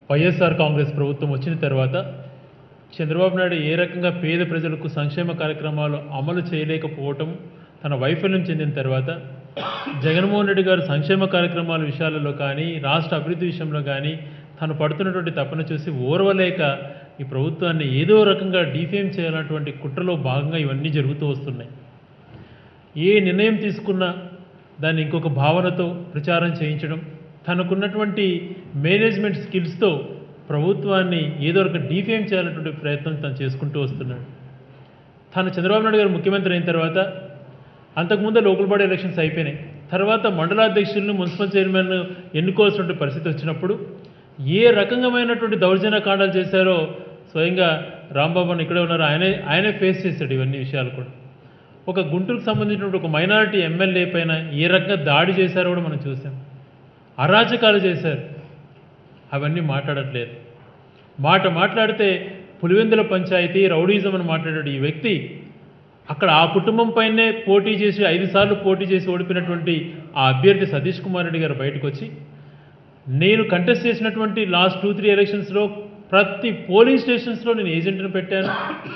వైఎస్ఆర్ కాంగ్రెస్ ప్రభుత్వం వచ్చిన తర్వాత చంద్రబాబు నాయుడు ఏ రకంగా పేద ప్రజలకు సంక్షేమ కార్యక్రమాలు అమలు చేయలేకపోవటం తన వైఫల్యం చెందిన తర్వాత జగన్మోహన్ రెడ్డి గారు సంక్షేమ కార్యక్రమాల విషయాలలో కానీ రాష్ట్ర అభివృద్ధి విషయంలో కానీ తను పడుతున్నటువంటి తపన చూసి ఓర్వలేక ఈ ప్రభుత్వాన్ని ఏదో రకంగా డిఫేమ్ చేయాలన్నటువంటి కుట్రలో భాగంగా ఇవన్నీ జరుగుతూ వస్తున్నాయి ఏ నిర్ణయం తీసుకున్నా దాన్ని ఇంకొక భావనతో ప్రచారం చేయించడం తనకున్నటువంటి మేనేజ్మెంట్ స్కిల్స్తో ప్రభుత్వాన్ని ఏదో ఒక డిఫేమ్ చేయాలన్నటువంటి ప్రయత్నం తను చేసుకుంటూ వస్తున్నాడు తను చంద్రబాబు నాయుడు గారు ముఖ్యమంత్రి అయిన తర్వాత అంతకుముందే లోకల్ బాడీ ఎలక్షన్స్ అయిపోయినాయి తర్వాత మండలాధ్యక్షులను మున్సిపల్ చైర్మన్ ఎన్నుకోవాల్సినటువంటి పరిస్థితి వచ్చినప్పుడు ఏ రకంగామైనటువంటి దౌర్జన్య కాండాలు చేశారో స్వయంగా రాంబాబు అని ఇక్కడే ఉన్నారు ఆయనే ఆయనే ఫేస్ చేశాడు ఇవన్నీ విషయాలు కూడా ఒక గుంటూరుకు సంబంధించినటువంటి ఒక మైనారిటీ ఎమ్మెల్యే పైన ఏ రకంగా దాడి చేశారో కూడా మనం చూసాం అరాచకాలు చేశారు అవన్నీ మాట్లాడట్లేదు మాట మాట్లాడితే పులివెందుల పంచాయతీ రౌడీజం అని మాట్లాడాడు ఈ వ్యక్తి అక్కడ ఆ కుటుంబం పైనే పోటీ చేసి ఐదు సార్లు పోటీ చేసి ఓడిపోయినటువంటి ఆ అభ్యర్థి సతీష్ కుమార్ రెడ్డి గారు బయటకు వచ్చి నేను కంటెస్ట్ చేసినటువంటి లాస్ట్ టూ త్రీ ఎలక్షన్స్లో ప్రతి పోలింగ్ స్టేషన్స్లో నేను ఏజెంట్ని పెట్టాను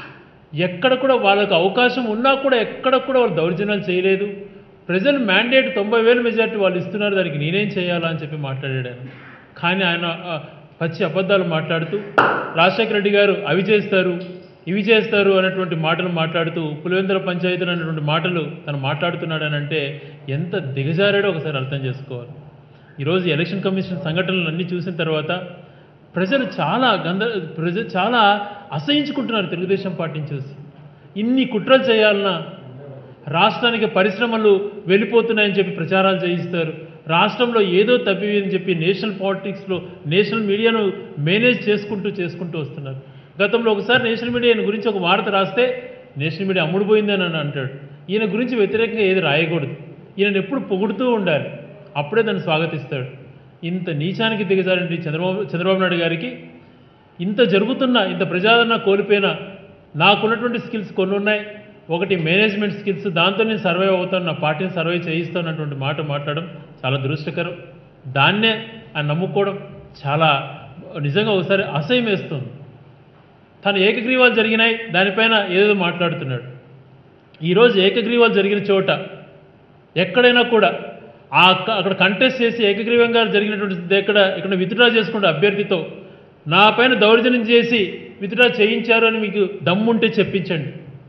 ఎక్కడ కూడా వాళ్ళకు అవకాశం ఉన్నా కూడా ఎక్కడ కూడా వాళ్ళు దౌర్జన్యాలు చేయలేదు ప్రజలు మ్యాండేట్ తొంభై వేల మెజార్టీ వాళ్ళు ఇస్తున్నారు దానికి నేనేం చేయాలా అని చెప్పి మాట్లాడాడు ఆయన కానీ ఆయన ఆ, పచ్చి అబద్ధాలు మాట్లాడుతూ రాజశేఖర రెడ్డి గారు అవి చేస్తారు ఇవి చేస్తారు అనేటువంటి మాటలు మాట్లాడుతూ పులివెందుల పంచాయతీలు అనేటువంటి మాటలు తను మాట్లాడుతున్నాడు అని అంటే ఎంత దిగజారాడో ఒకసారి అర్థం చేసుకోవాలి ఈరోజు ఎలక్షన్ కమిషన్ సంఘటనలు అన్నీ చూసిన తర్వాత ప్రజలు చాలా గంద ప్రజలు చాలా అసహించుకుంటున్నారు తెలుగుదేశం పార్టీని చూసి ఇన్ని కుట్రలు చేయాలన్నా రాష్ట్రానికి పరిశ్రమలు వెళ్ళిపోతున్నాయని చెప్పి ప్రచారాలు చేయిస్తారు రాష్ట్రంలో ఏదో తప్పి అని చెప్పి నేషనల్ పాలిటిక్స్లో నేషనల్ మీడియాను మేనేజ్ చేసుకుంటూ చేసుకుంటూ వస్తున్నారు గతంలో ఒకసారి నేషనల్ మీడియా ఈయన గురించి ఒక వార్త రాస్తే నేషనల్ మీడియా అమ్ముడుపోయిందని అని అంటాడు ఈయన గురించి వ్యతిరేకంగా ఏది రాయకూడదు ఈయనను ఎప్పుడు పొగుడుతూ ఉండాలి అప్పుడే దాన్ని స్వాగతిస్తాడు ఇంత నీచానికి దిగజారండి చంద్రబాబు చంద్రబాబు నాయుడు గారికి ఇంత జరుగుతున్నా ఇంత ప్రజాదరణ కోల్పోయినా నాకున్నటువంటి స్కిల్స్ కొన్ని ఉన్నాయి ఒకటి మేనేజ్మెంట్ స్కిల్స్ దాంతో నేను సర్వే అవుతాను నా పార్టీని సర్వే చేయిస్తానన్నటువంటి మాట మాట్లాడడం చాలా దురదృష్టకరం దాన్నే ఆయన నమ్ముకోవడం చాలా నిజంగా ఒకసారి అసహ్యం వేస్తుంది తను ఏకగ్రీవాలు జరిగినాయి దానిపైన ఏదేదో మాట్లాడుతున్నాడు ఈరోజు ఏకగ్రీవాలు జరిగిన చోట ఎక్కడైనా కూడా ఆ క- అక్కడ కంటెస్ట్ చేసి ఏకగ్రీవంగా జరిగినటువంటి ఎక్కడ ఇక్కడ విత్డ్రా చేసుకుంటే అభ్యర్థితో నా పైన దౌర్జన్యం చేసి విత్డ్రా చేయించారు అని మీకు దమ్ముంటే చెప్పించండి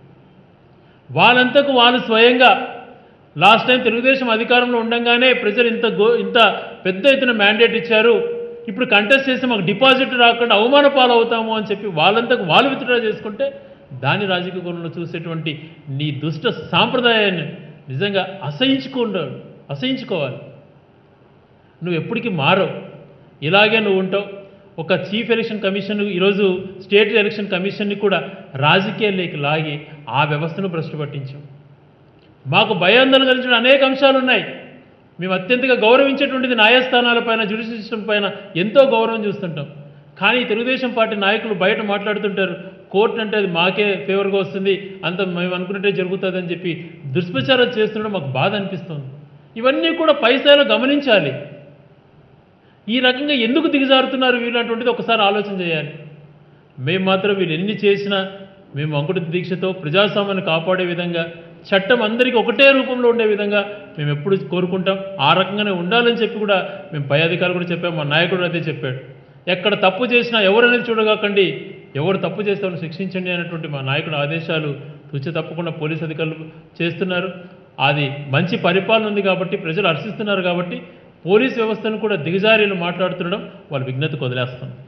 వాళ్ళంతకు వాళ్ళు స్వయంగా లాస్ట్ టైం తెలుగుదేశం అధికారంలో ఉండంగానే ప్రజలు ఇంత గో ఇంత పెద్ద ఎత్తున మ్యాండేట్ ఇచ్చారు ఇప్పుడు కంటెస్ట్ చేసి మాకు డిపాజిట్ రాకుండా అవమాన పాలవుతాము అని చెప్పి వాళ్ళంతకు వాళ్ళు విత్డ్రా చేసుకుంటే దాని రాజకీయ కోణంలో చూసేటువంటి నీ దుష్ట సాంప్రదాయాన్ని నిజంగా అసహించుకుంటాడు అసహించుకోవాలి నువ్వు ఎప్పటికీ మారవు ఇలాగే నువ్వు ఉంటావు ఒక చీఫ్ ఎలక్షన్ కమిషన్ ఈరోజు స్టేట్ ఎలక్షన్ కమిషన్ని కూడా రాజకీయాల్లోకి లాగి ఆ వ్యవస్థను భ్రష్టు పట్టించాం మాకు భయాందోళన కలిగించిన అనేక అంశాలు ఉన్నాయి మేము అత్యంతగా గౌరవించేటువంటిది న్యాయస్థానాలపైన జ్యుడిషియల్ సిస్టమ్ పైన ఎంతో గౌరవం చూస్తుంటాం కానీ తెలుగుదేశం పార్టీ నాయకులు బయట మాట్లాడుతుంటారు కోర్టు అంటే అది మాకే ఫేవర్గా వస్తుంది అంత మేము అనుకున్నట్టే జరుగుతుంది అని చెప్పి దుష్ప్రచారం చేస్తుండడం మాకు బాధ అనిపిస్తుంది ఇవన్నీ కూడా పైసాలో గమనించాలి ఈ రకంగా ఎందుకు దిగజారుతున్నారు వీళ్ళు అటువంటిది ఒకసారి ఆలోచన చేయాలి మేము మాత్రం వీళ్ళు ఎన్ని చేసినా మేము అంకుట దీక్షతో ప్రజాస్వామ్యాన్ని కాపాడే విధంగా చట్టం అందరికీ ఒకటే రూపంలో ఉండే విధంగా మేము ఎప్పుడు కోరుకుంటాం ఆ రకంగానే ఉండాలని చెప్పి కూడా మేము పై అధికారులు కూడా చెప్పాం మా నాయకుడు అదే చెప్పాడు ఎక్కడ తప్పు చేసినా ఎవరనేది చూడగాకండి ఎవరు తప్పు చేస్తే వాళ్ళని శిక్షించండి అనేటువంటి మా నాయకుడు ఆదేశాలు తుచ్చ తప్పకుండా పోలీస్ అధికారులు చేస్తున్నారు అది మంచి పరిపాలన ఉంది కాబట్టి ప్రజలు హర్షిస్తున్నారు కాబట్టి పోలీస్ వ్యవస్థను కూడా దిగజారీలు మాట్లాడుతుండడం వాళ్ళు విజ్ఞతకు వదిలేస్తాం